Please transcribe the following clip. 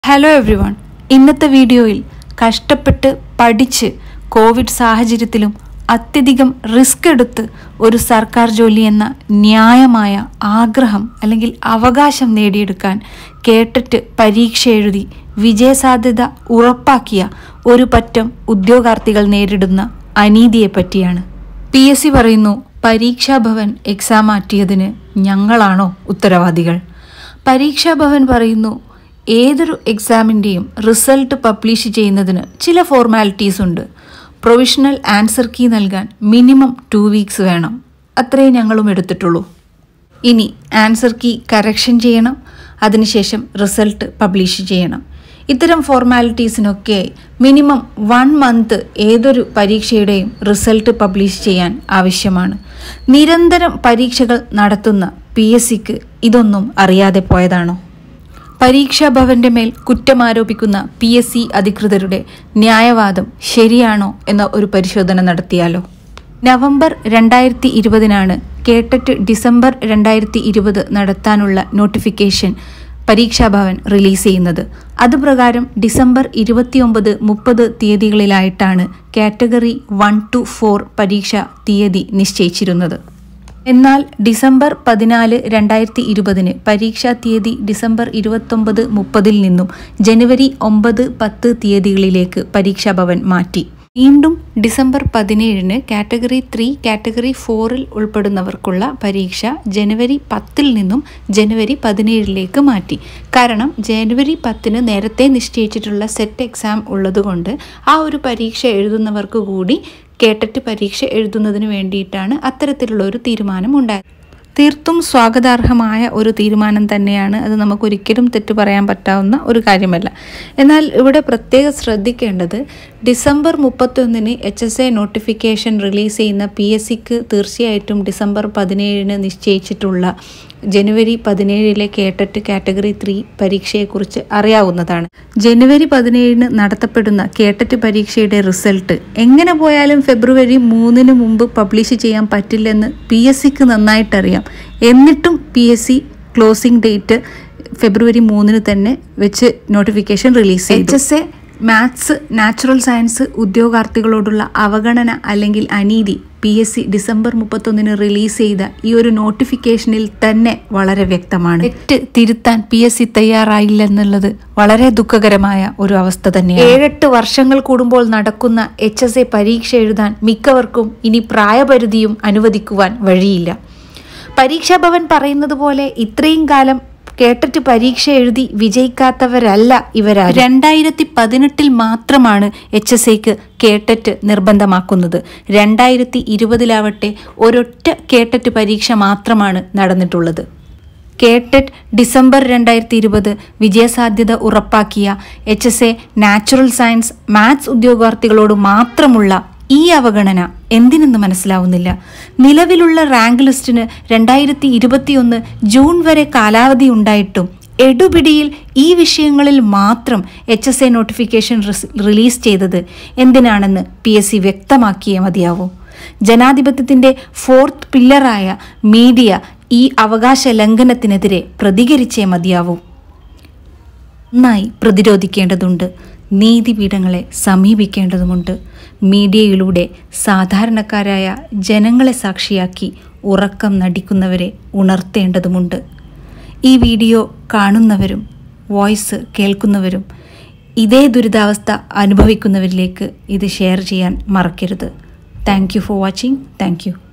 hello every one ഇന്നത്തെ വീഡിയോയിൽ കഷ്ടപ്പെട്ട് പഠിച്ച് കോവിഡ് സാഹചര്യത്തിലും അത്യധികം റിസ്ക് എടുത്ത് ഒരു സർക്കാർ ജോലി എന്ന ന്യായമായ ആഗ്രഹം അല്ലെങ്കിൽ അവകാശം നേടിയെടുക്കാൻ കേട്ടിട്ട് പരീക്ഷ എഴുതി വിജയസാധ്യത ഉറപ്പാക്കിയ ഒരു പറ്റം ഉദ്യോഗാർത്ഥികൾ നേരിടുന്ന അനീതിയെ പറ്റിയാണ് പി എസ് സി പറയുന്നു പരീക്ഷാഭവൻ എക്സാം മാറ്റിയതിന് ഞങ്ങളാണോ ഉത്തരവാദികൾ പരീക്ഷാഭവൻ പറയുന്നു ഏതൊരു എക്സാമിൻ്റെയും റിസൾട്ട് പബ്ലിഷ് ചെയ്യുന്നതിന് ചില ഫോർമാലിറ്റീസ് ഉണ്ട് പ്രൊവിഷണൽ ആൻസർ കീ നൽകാൻ മിനിമം ടു വീക്സ് വേണം അത്രേ ഞങ്ങളും എടുത്തിട്ടുള്ളൂ ഇനി ആൻസർ കീ കറക്ഷൻ ചെയ്യണം അതിനുശേഷം റിസൾട്ട് പബ്ലിഷ് ചെയ്യണം ഇത്തരം ഫോർമാലിറ്റീസിനൊക്കെ മിനിമം വൺ മന്ത് ഏതൊരു പരീക്ഷയുടെയും റിസൾട്ട് പബ്ലിഷ് ചെയ്യാൻ ആവശ്യമാണ് നിരന്തരം പരീക്ഷകൾ നടത്തുന്ന പി എസ് സിക്ക് ഇതൊന്നും അറിയാതെ പോയതാണോ പരീക്ഷാ ഭവന്റെ മേൽ കുറ്റമാരോപിക്കുന്ന പി എസ് സി അധികൃതരുടെ ന്യായവാദം ശരിയാണോ എന്ന ഒരു പരിശോധന നടത്തിയാലോ നവംബർ രണ്ടായിരത്തി ഇരുപതിനാണ് കേട്ടറ്റ് ഡിസംബർ രണ്ടായിരത്തി ഇരുപത് നടത്താനുള്ള നോട്ടിഫിക്കേഷൻ പരീക്ഷാഭവൻ റിലീസ് ചെയ്യുന്നത് അതുപ്രകാരം ഡിസംബർ ഇരുപത്തിയൊമ്പത് മുപ്പത് തീയതികളിലായിട്ടാണ് കാറ്റഗറി വൺ ടു ഫോർ പരീക്ഷ തീയതി നിശ്ചയിച്ചിരുന്നത് എന്നാൽ ഡിസംബർ പതിനാല് രണ്ടായിരത്തി ഇരുപതിന് പരീക്ഷാ തീയതി ഡിസംബർ ഇരുപത്തൊമ്പത് മുപ്പതിൽ നിന്നും ജനുവരി ഒമ്പത് പത്ത് തീയതികളിലേക്ക് പരീക്ഷാഭവൻ മാറ്റി വീണ്ടും ഡിസംബർ പതിനേഴിന് കാറ്റഗറി ത്രീ കാറ്റഗറി ഫോറിൽ ഉൾപ്പെടുന്നവർക്കുള്ള പരീക്ഷ ജനുവരി പത്തിൽ നിന്നും ജനുവരി പതിനേഴിലേക്ക് മാറ്റി കാരണം ജനുവരി പത്തിന് നേരത്തെ നിശ്ചയിച്ചിട്ടുള്ള സെറ്റ് എക്സാം ഉള്ളതുകൊണ്ട് ആ ഒരു പരീക്ഷ എഴുതുന്നവർക്ക് കൂടി കേട്ടറ്റ് പരീക്ഷ എഴുതുന്നതിന് വേണ്ടിയിട്ടാണ് അത്തരത്തിലുള്ള ഒരു തീരുമാനം ഉണ്ടായത് തീർത്തും സ്വാഗതാർഹമായ ഒരു തീരുമാനം തന്നെയാണ് അത് നമുക്കൊരിക്കലും തെറ്റു പറയാൻ പറ്റാവുന്ന ഒരു കാര്യമല്ല എന്നാൽ ഇവിടെ പ്രത്യേകം ശ്രദ്ധിക്കേണ്ടത് ഡിസംബർ മുപ്പത്തൊന്നിന് H S A notification release ചെയ്യുന്ന പി എസ് സിക്ക് തീർച്ചയായിട്ടും ഡിസംബർ പതിനേഴിന് നിശ്ചയിച്ചിട്ടുള്ള ജനുവരി പതിനേഴിലെ കേട്ടറ്റ് കാറ്റഗറി ത്രീ പരീക്ഷയെക്കുറിച്ച് അറിയാവുന്നതാണ് ജനുവരി പതിനേഴിന് നടത്തപ്പെടുന്ന കേട്ടറ്റ് പരീക്ഷയുടെ റിസൾട്ട് എങ്ങനെ പോയാലും ഫെബ്രുവരി മൂന്നിന് മുമ്പ് പബ്ലിഷ് ചെയ്യാൻ പറ്റില്ലെന്ന് പി എസ് സിക്ക് നന്നായിട്ടറിയാം എന്നിട്ടും P S C closing date February മൂന്നിന് തന്നെ വെച്ച് നോട്ടിഫിക്കേഷൻ റിലീസ് ചെയ്തു H S A maths natural science ഉദ്യോഗാർത്ഥികളോടുള്ള അവഗണന അല്ലെങ്കിൽ അനീതി പി എസ് സി ഡിസംബർ മുപ്പത്തൊന്നിന് റിലീസ് ചെയ്ത ഈ ഒരു നോട്ടിഫിക്കേഷനിൽ തന്നെ വളരെ വ്യക്തമാണ് തെറ്റ് തിരുത്താൻ പി എസ് സി തയ്യാറായില്ലെന്നുള്ളത് വളരെ ദുഃഖകരമായ ഒരു അവസ്ഥ തന്നെയാണ് ഏഴെട്ട് വർഷങ്ങൾ കൂടുമ്പോൾ നടക്കുന്ന എച്ച് എസ് എ പരീക്ഷ എഴുതാൻ മിക്കവർക്കും ഇനി പ്രായപരിധിയും അനുവദിക്കുവാൻ വഴിയില്ല പരീക്ഷാഭവൻ പറയുന്നത് പോലെ ഇത്രയും കാലം കേട്ടിട്ട് പരീക്ഷ എഴുതി വിജയിക്കാത്തവരല്ല ഇവരാ രണ്ടായിരത്തി പതിനെട്ടിൽ മാത്രമാണ് എച്ച് എസ് ഐക്ക് കേട്ടറ്റ് നിർബന്ധമാക്കുന്നത് രണ്ടായിരത്തി ഇരുപതിലാവട്ടെ ഒരൊറ്റ കേട്ടറ്റ് പരീക്ഷ മാത്രമാണ് നടന്നിട്ടുള്ളത് കേട്ടറ്റ് ഡിസംബർ രണ്ടായിരത്തി ഇരുപത് വിജയസാധ്യത ഉറപ്പാക്കിയ H S A natural science maths ഉദ്യോഗാർത്ഥികളോട് മാത്രമുള്ള ഈ അവഗണന എന്തിനെന്ന് മനസ്സിലാവുന്നില്ല നിലവിലുള്ള റാങ്ക് ലിസ്റ്റിന് രണ്ടായിരത്തി ഇരുപത്തിയൊന്ന് ജൂൺ വരെ കാലാവധി ഉണ്ടായിട്ടും എടുപിടിയിൽ ഈ വിഷയങ്ങളിൽ മാത്രം H S A notification release ചെയ്തത് എന്തിനാണെന്ന് പി എസ് സി വ്യക്തമാക്കിയേ മതിയാവൂ ജനാധിപത്യത്തിൻ്റെ ഫോർത്ത് പില്ലറായ മീഡിയ ഈ അവകാശ ലംഘനത്തിനെതിരെ പ്രതികരിച്ചേ മതിയാവൂ നന്നായി പ്രതിരോധിക്കേണ്ടതുണ്ട് നീതിപീഠങ്ങളെ സമീപിക്കേണ്ടതുമുണ്ട് മീഡിയയിലൂടെ സാധാരണക്കാരായ ജനങ്ങളെ സാക്ഷിയാക്കി ഉറക്കം നടിക്കുന്നവരെ ഉണർത്തേണ്ടതുമുണ്ട് ഈ വീഡിയോ കാണുന്നവരും വോയിസ് കേൾക്കുന്നവരും ഇതേ ദുരിതാവസ്ഥ അനുഭവിക്കുന്നവരിലേക്ക് ഇത് ഷെയർ ചെയ്യാൻ മറക്കരുത് thank you for watching thank U